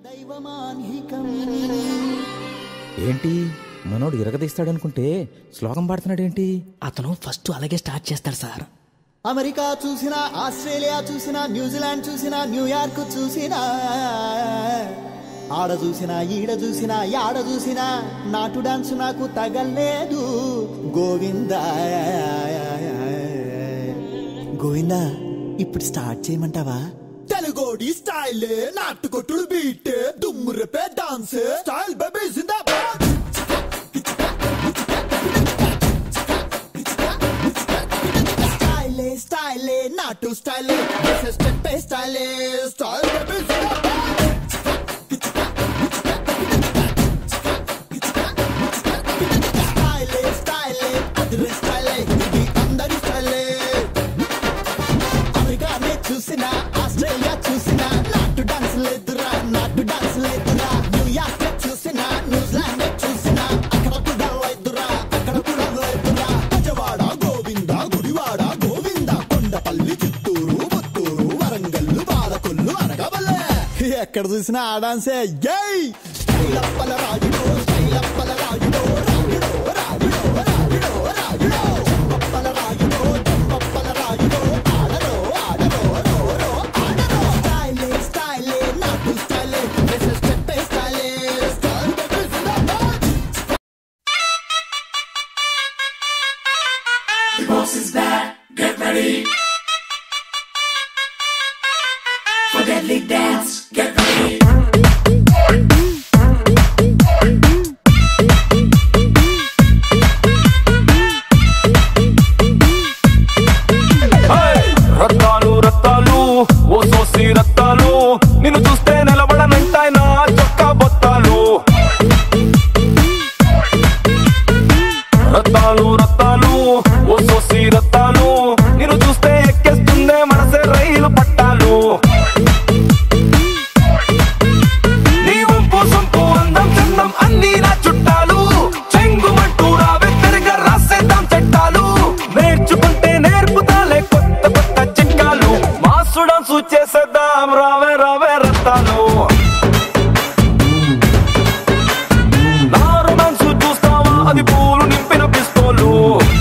దైవమాన్హికం ఏంటి మనోడు ఇరగదీస్తాడనుకుంటే శ్లోకం పాడుతున్నాడేంటి అతను ఫస్ట్ అలాగే స్టార్ట్ చేస్తాడు సార్ అమెరికా చూసినా ఆస్ట్రేలియా చూసినా న్యూజిలాండ్ చూసినా న్యూయార్క్ చూసినా ఆడ చూసినా ఈడ చూసినా యాడ చూసినా నాటు డాన్స్ నాకు తగలేదు గోవింద గోవింద ఇప్పుడు స్టార్ట్ చేయమంటావా తెలుగోడి స్టైల్ నాటుకొట్టుడు బీట్ దుమ్ము రేపే డాన్స్ స్టైల్ బేబీ జిందాబాద్ స్టైలే స్టైలే నాటు స్టైలే స్టెప్ స్టైలే స్టైల్ బేబీ స్టైలే స్టైలే అదిరే స్టైలే ఇది అందరి స్టైలే అమెరికానే చూసినా ఆస్ట్రేలియా చూసినా నాటు డాన్స్ లేదురా నాటు డాన్స్ లేదురా న్యూయార్క్ చూసినా న్యూజిలాండ్ చూసినా అక్కడ కూడా లేదురా అక్కడ కూడా లేదురా బజవాడ గోవింద గుడివాడ గోవింద కొండపల్లి చిత్తూరు పుత్తూరు వరంగల్లు పాలకొల్లు అనగవల్లే ఎక్కడ చూసినా ఆ డాన్సే జై స్టైలప్పల రాజుడో స్టైలప్పల రాజుడో రాజుడో రాజుడో రాజుడో రాజుడో చెంపప్పల రాజుడో చెంపప్పల రాజుడో ఆడరో ఆడరో రో రో ఆడరో స్టైలే స్టైలే నాటు స్టైలే వేసే స్టెప్పే స్టైలే స్టైల్ బేబీ జిందాబాద్ The boss is back. Get ready. For deadly dance. Get ready. Hey! Rattalu Rattalu ఓ సోసి రత్తాలు నిన్ను చూస్తే నిలబడనంటాయి నా చొక్కా బొత్తాలు రత్తాలు రత్తాలు ఓ సోసి రత్తాలు నిన్ను చూస్తే ఎక్కేస్తుందే మనసే రైలు పట్టాలు నీ వంపు సొంపు అందం చందం అన్ని నా చుట్టాలు చెంగుమంటూ రావే తిరగ రాసేద్దాం చట్టాలు నేర్చుకుంటే నేర్పుతాలే కొత్త కొత్త చిట్కాలు మాసు డాన్సు చేసేద్దాం రావే రావే రత్తాలు నా రొమాన్సు చూస్తావా అది పూలు నింపిన పిస్తోలు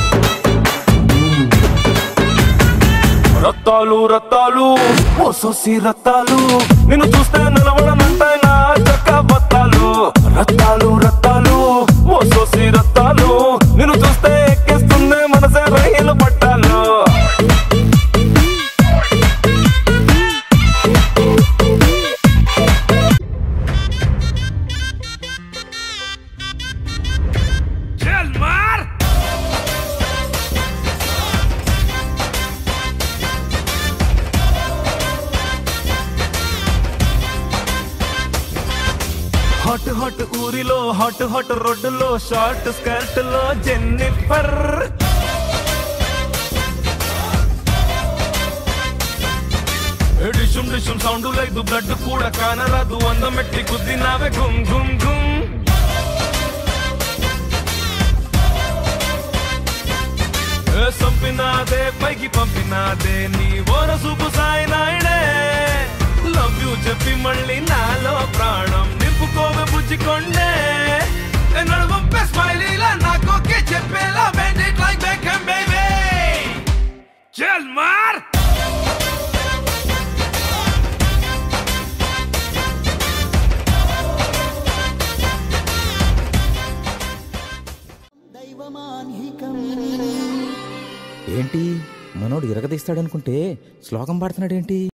రత్తాలు రత్తాలు ఓ సోసి రత్తాలు నిన్ను చూస్తే నిలవడమంటే నా చక్క బత్తాలు రత్తాలు రత్తాలు ఓ సోసి రత్తాలు నిన్ను చూస్తే ఎక్కేస్తుంది మనసే రైలు పట్టాలు మార్ హాట్ హాట్ ఊరిలో హాట్ హాట్ రోడ్డులో షార్ట్ స్కర్ట్ లో జెన్నిఫర్ డిషుమ్ డిషుమ్ సౌండ్ లేదు బ్లడ్ కూడా కానరాదు అందమెట్టి కుద్దినావే గుమ్ గుమ్ గుమ్ ఏ సంపినాదే పైకి పంపినాదే నీ ఓర సూపు సాయి నాయనే లవ్ యూ చెప్పి మళ్ళీ నాలో ప్రాణం నింపుకోవే బుజ్జికొండే ఏ నడువంపే స్మైలీలా నాకోకే చెప్పేలా bend it like Beckham baby చల్ మార్ దైవమాన్హికం ఏంటి మనోడు ఇరగదీస్తాడనుకుంటే శ్లోకం పాడుతున్నాడేంటి